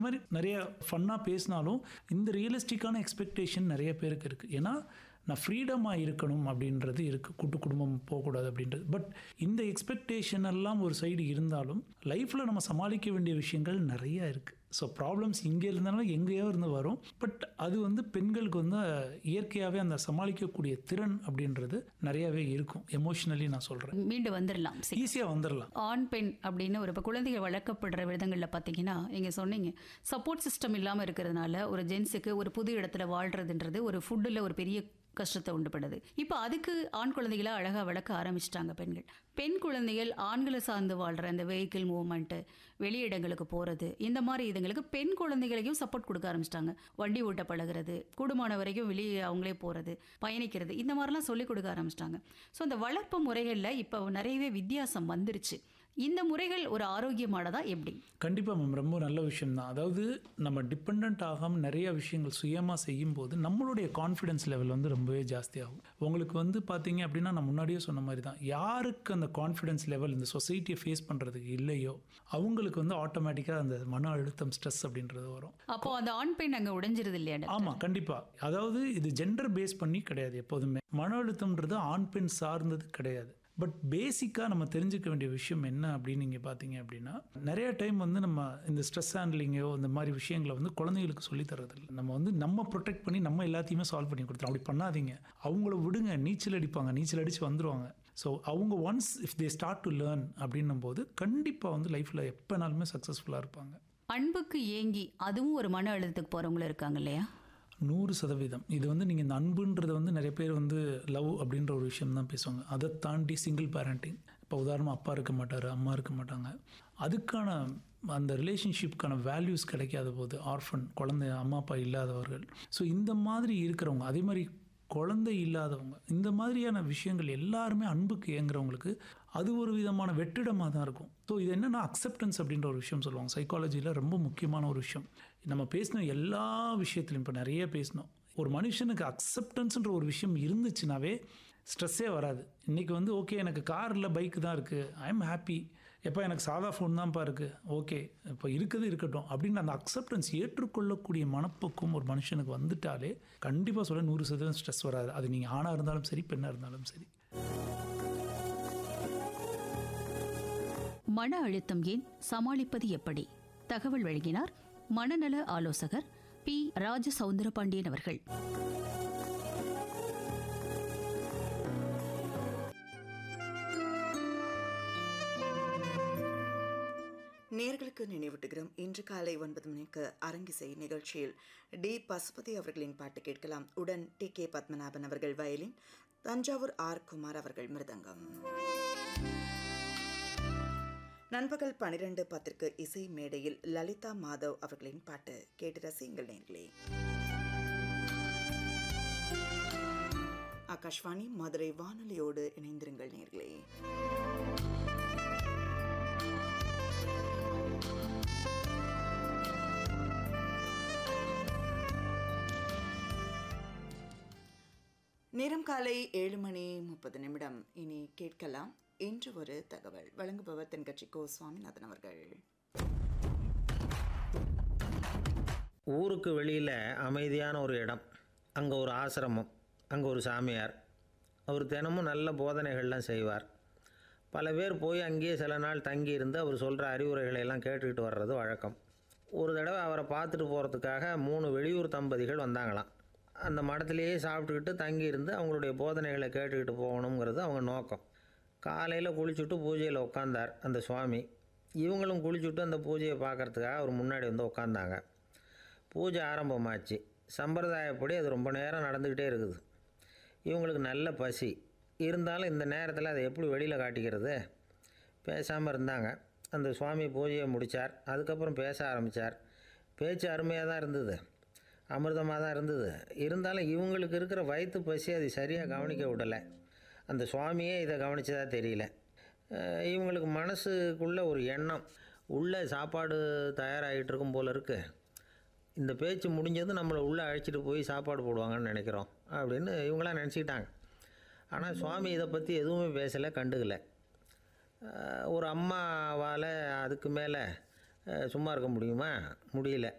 இந்த மாதிரி நிறைய ஃபன்னாக பேசினாலும் இந்த ரியலிஸ்டிக்கான எக்ஸ்பெக்டேஷன் நிறைய பேருக்கு இருக்குது ஏன்னா நான் ஃப்ரீடமாக இருக்கணும் அப்படின்றது இருக்குது கூட்டு குடும்பம் போகக்கூடாது அப்படின்றது பட் இந்த எக்ஸ்பெக்டேஷன் எல்லாம் ஒரு சைடு இருந்தாலும் லைஃப்பில் நம்ம சமாளிக்க வேண்டிய விஷயங்கள் நிறைய இருக்குது ஸோ ப்ராப்ளம்ஸ் இங்கே இருந்தாலும் எங்கேயோ இருந்து வரும் பட் அது வந்து பெண்களுக்கு வந்து இயற்கையாகவே அந்த சமாளிக்கக்கூடிய திறன் அப்படின்றது நிறையாவே இருக்கும் எமோஷ்னலி நான் சொல்கிறேன் மீண்டு வந்துடலாம் சரி. ஈஸியாக வந்துடலாம் ஆண் பெண் அப்படின்னு ஒரு இப்போ குழந்தைகள் வளர்க்கப்படுற விதங்களில் பார்த்தீங்கன்னா நீங்கள் சொன்னீங்க சப்போர்ட் சிஸ்டம் இல்லாமல் இருக்கிறதுனால ஒரு ஜென்ஸுக்கு ஒரு புது இடத்துல வாழ்றதுன்றது ஒரு ஃபுட்டில் ஒரு பெரிய கஷ்டத்தை உண்டுபடுது இப்போ அதுக்கு ஆண் குழந்தைகளை அழகாக வளர்க்க ஆரம்பிச்சிட்டாங்க பெண்கள் பெண் குழந்தைகள் ஆண்களை சார்ந்து வாழ்கிற அந்த வெஹிக்கிள் மூவ்மெண்ட்டு வெளியிடங்களுக்கு போகிறது இந்த மாதிரி இதுங்களுக்கு பெண் குழந்தைகளையும் சப்போர்ட் கொடுக்க ஆரம்பிச்சிட்டாங்க வண்டி ஓட்ட பழகுறது கூடுமான வரைக்கும் வெளியே அவங்களே போகிறது பயணிக்கிறது இந்த மாதிரிலாம் சொல்லிக் கொடுக்க ஆரம்பிச்சிட்டாங்க ஸோ அந்த வளர்ப்பு முறைகளில் இப்போ நிறையவே வித்தியாசம் வந்துருச்சு இந்த முறைகள் ஒரு ஆரோக்கியமானதா எப்படி கண்டிப்பாக மேம் ரொம்ப நல்ல விஷயம் தான் அதாவது நம்ம டிபெண்ட் ஆகாமல் நிறைய விஷயங்கள் சுயமாக செய்யும்போது நம்மளுடைய கான்ஃபிடன்ஸ் லெவல் வந்து ரொம்பவே ஜாஸ்தியாகும் உங்களுக்கு வந்து பார்த்தீங்க அப்படின்னா நான் முன்னாடியே சொன்ன மாதிரி தான் யாருக்கு அந்த கான்ஃபிடன்ஸ் லெவல் இந்த சொசைட்டியை ஃபேஸ் பண்ணுறதுக்கு இல்லையோ அவங்களுக்கு வந்து ஆட்டோமேட்டிக்காக அந்த மன அழுத்தம் ஸ்ட்ரெஸ் அப்படின்றது வரும் அப்போ அந்த ஆண் பெண் அங்கே உடைஞ்சிருது இல்லையா ஆமாம் கண்டிப்பாக அதாவது இது ஜெண்டர் பேஸ் பண்ணி கிடையாது எப்போதுமே மன அழுத்தம்ன்றது ஆண் பெண் சார்ந்தது கிடையாது பட் பேசிக்காக நம்ம தெரிஞ்சுக்க வேண்டிய விஷயம் என்ன அப்படின்னு நீங்கள் பார்த்தீங்க அப்படின்னா நிறைய டைம் வந்து நம்ம இந்த ஸ்ட்ரெஸ் ஹேண்ட்லிங்கோ இந்த மாதிரி விஷயங்களை வந்து குழந்தைகளுக்கு சொல்லி தரதில்லை நம்ம வந்து நம்ம ப்ரொடெக்ட் பண்ணி நம்ம எல்லாத்தையுமே சால்வ் பண்ணி கொடுத்துரும் அப்படி பண்ணாதீங்க அவங்கள விடுங்க நீச்சல் அடிப்பாங்க நீச்சல் அடித்து வந்துருவாங்க ஸோ அவங்க once if they start to learn அப்படின்னும் போது கண்டிப்பாக வந்து லைஃப்பில் எப்போனாலுமே சக்ஸஸ்ஃபுல்லாக இருப்பாங்க அன்புக்கு ஏங்கி அதுவும் ஒரு மன அழுத்தத்துக்கு போகிறவங்களும் இருக்காங்க இல்லையா நூறு சதவீதம் இது வந்து நீங்கள் இந்த அன்புன்றது வந்து நிறைய பேர் வந்து லவ் அப்படின்ற ஒரு விஷயம் தான் பேசுவாங்க அதை தாண்டி சிங்கிள் பேரண்டிங் இப்போ உதாரணமாக அப்பா இருக்க மாட்டார் அம்மா இருக்க மாட்டாங்க அதுக்கான அந்த ரிலேஷன்ஷிப்க்கான வேல்யூஸ் கிடைக்காத போது ஆர்ஃபன் குழந்தை அம்மா அப்பா இல்லாதவர்கள் ஸோ இந்த மாதிரி இருக்கிறவங்க அதே மாதிரி குழந்தை இல்லாதவங்க இந்த மாதிரியான விஷயங்கள் எல்லாருமே அன்புக்கு ஏங்குறவங்களுக்கு அது ஒரு விதமான வெற்றிடமாக தான் இருக்கும் ஸோ இது என்னென்னா அக்செப்டன்ஸ் அப்படின்ற ஒரு விஷயம் சொல்லுவாங்க சைக்காலஜியில் ரொம்ப முக்கியமான ஒரு விஷயம் நம்ம பேசின எல்லா விஷயத்துலையும் இப்போ நிறைய பேசினோம் ஒரு மனுஷனுக்கு அக்செப்டன்ஸ்ன்ற ஒரு விஷயம் இருந்துச்சுனாவே ஸ்ட்ரெஸ்ஸே வராது இன்றைக்கி வந்து ஓகே எனக்கு கார் இல்லை பைக்கு தான் இருக்குது ஐ எம் ஹாப்பி எப்போ எனக்கு சாதா ஃபோன் தான்ப்பா இருக்குது ஓகே இப்போ இருக்குது இருக்கட்டும் அப்படின்னு அந்த அக்செப்டன்ஸ் ஏற்றுக்கொள்ளக்கூடிய மனப்பக்குவம் ஒரு மனுஷனுக்கு வந்துட்டாலே கண்டிப்பாக சொல்ல நூறு சதவீதம் ஸ்ட்ரெஸ் வராது அது நீங்கள் ஆணாக இருந்தாலும் சரி பெண்ணாக இருந்தாலும் சரி மன அழுத்தம் ஏன் சமாளிப்பது எப்படி தகவல் வழங்கினார் மனநல ஆலோசகர் பி ராஜ சவுந்தரபாண்டியன் அவர்கள் நேர்களுக்கு நினைவூட்டுகிறோம் இன்று காலை ஒன்பது மணிக்கு அரங்கிசை நிகழ்ச்சியில் டி பசுபதி அவர்களின் பாட்டு கேட்கலாம் உடன் டி கே பத்மநாபன் அவர்கள் வயலின் தஞ்சாவூர் ஆர் குமார் அவர்கள் மிருதங்கம் நண்பகல் பனிரெண்டு பத்திற்கு இசை மேடையில் லலிதா மாதவ் அவர்களின் பாட்டு கேட்டு ரசியுங்கள் நேர்களே ஆகாஷ்வாணி மதுரை வானொலியோடு இணைந்திருங்கள் நேர்களே நேரம் காலை ஏழு மணி முப்பது நிமிடம் இனி கேட்கலாம் இன்று ஒரு தகவல் வழங்குபவர் தென்கட்சி கோ சுவாமிநாதன் அவர்கள் ஊருக்கு வெளியில் அமைதியான ஒரு இடம் அங்கே ஒரு ஆசிரமம் அங்கே ஒரு சாமியார் அவர் தினமும் நல்ல போதனைகள்லாம் செய்வார் பல பேர் போய் அங்கேயே சில நாள் தங்கி இருந்து அவர் சொல்கிற அறிவுரைகளை எல்லாம் கேட்டுக்கிட்டு வர்றது வழக்கம் ஒரு தடவை அவரை பார்த்துட்டு போகிறதுக்காக மூணு வெளியூர் தம்பதிகள் வந்தாங்களாம் அந்த மடத்துலேயே சாப்பிட்டுக்கிட்டு தங்கி இருந்து அவங்களுடைய போதனைகளை கேட்டுக்கிட்டு போகணுங்கிறது அவங்க நோக்கம் காலையில் குளிச்சுட்டு பூஜையில் உட்காந்தார் அந்த சுவாமி இவங்களும் குளிச்சுட்டு அந்த பூஜையை பார்க்கறதுக்காக அவர் முன்னாடி வந்து உட்காந்தாங்க பூஜை ஆரம்பமாச்சு சம்பிரதாயப்படி அது ரொம்ப நேரம் நடந்துக்கிட்டே இருக்குது இவங்களுக்கு நல்ல பசி இருந்தாலும் இந்த நேரத்தில் அதை எப்படி வெளியில் காட்டிக்கிறது பேசாமல் இருந்தாங்க அந்த சுவாமி பூஜையை முடித்தார் அதுக்கப்புறம் பேச ஆரம்பித்தார் பேச்சு அருமையாக தான் இருந்தது அமிர்தமாக தான் இருந்தது இருந்தாலும் இவங்களுக்கு இருக்கிற வயிற்று பசி அது சரியாக கவனிக்க விடலை அந்த சுவாமியே இதை கவனிச்சதா தெரியல அஹ் இவங்களுக்கு மனசுக்குள்ளே ஒரு எண்ணம் உள்ளே சாப்பாடு தயாராகிட்டு இருக்கும் போல இருக்குது இந்த பேச்சு முடிஞ்சதும் நம்மளை உள்ளே அழைச்சிட்டு போய் சாப்பாடு போடுவாங்கன்னு நினைக்கிறோம் அப்படின்னு இவங்களாம் நினச்சிக்கிட்டாங்க ஆனால் சுவாமி இதை பற்றி எதுவுமே பேசலை கண்டுக்கலை அஹ் ஒரு அம்மாவால் அதுக்கு மேலே அஹ், சும்மா இருக்க முடியுமா முடியல